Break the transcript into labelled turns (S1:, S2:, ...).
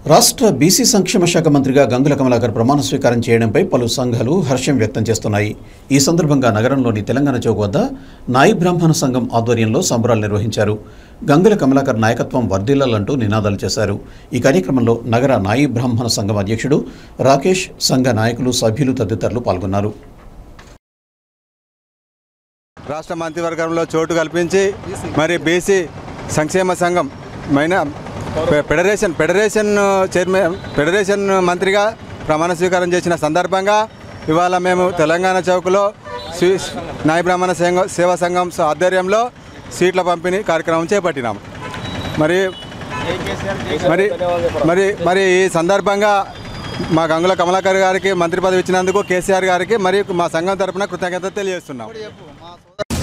S1: రాష్ట్ర బీసీ సంక్షేమ శాఖ మంత్రిగా గంగుల కమలాకర్ ప్రమాణ స్వీకారం చేయడంపై పలు సంఘాలు హర్షం వ్యక్తం చేస్తున్నాయి ఈ సందర్భంగా నగరంలోని తెలంగాణ చౌక్ వద్ద నాయి బ్రాహ్మణ సంఘం ఆధ్వర్యంలో సంబరాలు నిర్వహించారు గంగుల కమలాకర్ నాయకత్వం వర్ధిల్లాలంటూ నినాదాలు చేశారు ఈ కార్యక్రమంలో నగర నాయి బ్రాహ్మణ సంఘం అధ్యక్షుడు రాకేష్ సంఘ నాయకులు సభ్యులు తదితరులు పాల్గొన్నారు
S2: రాష్ట్ర మంత్రివర్గంలో చోటు కల్పించి మరి బీసీ సంక్షేమ సంఘం మైన ఫె- ఫెడరేషన్ ఫెడరేషన్ చైర్మన్ ఫెడరేషన్ మంత్రిగా ప్రమాణ స్వీకారం చేసిన సందర్భంగా ఇవాళ మేము తెలంగాణ చౌక్లో శ్రీ నాయ బ్రాహ్మణ సంఘ సేవా సంఘం ఆధ్వర్యంలో సీట్ల పంపిణీ కార్యక్రమం చేపట్టినాం మరి మరి మరి మరి ఈ సందర్భంగా మా గంగుల కమలాకర్ గారికి మంత్రి పదవి ఇచ్చినందుకు కేసీఆర్ గారికి మరియు మా సంఘం తరపున కృతజ్ఞత తెలియజేస్తున్నాం